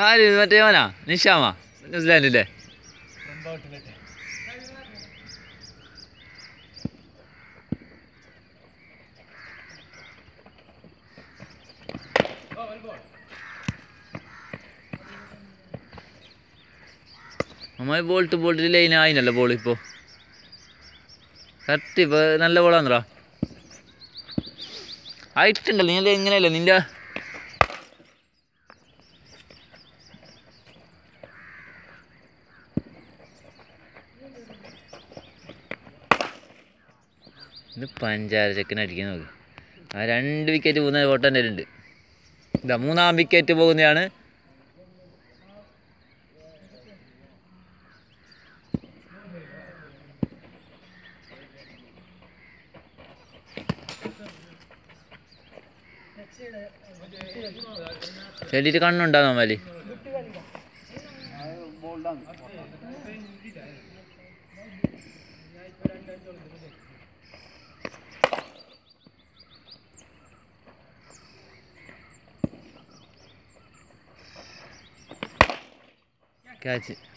ആര് മറ്റേ മോനാ നിഷാമാ ന്യൂസിലാൻഡില്ലേ അമ്മായി ബോൾട്ട് ബോൾട്ട് ലൈൻ ആയിനല്ലോ ബോൾ ഇപ്പോൾ കറക്റ്റ് ഇപ്പോൾ നല്ല ബോളാന്നറാ ആയിട്ടുണ്ടല്ലോ നീ എങ്ങനെയല്ല നിന്റെ ഇത് പഞ്ചാര ചെക്കൻ അടിക്കാൻ നോക്ക് ആ രണ്ട് വിക്കറ്റ് പോകുന്ന ഓട്ടം എൻ്റെ ഉണ്ട് ഇതാ മൂന്നാം വിക്കറ്റ് പോകുന്നതാണ് ചെടിയിട്ട് കണ്ണുണ്ടാകുന്ന മാലി ക്യാച്ച്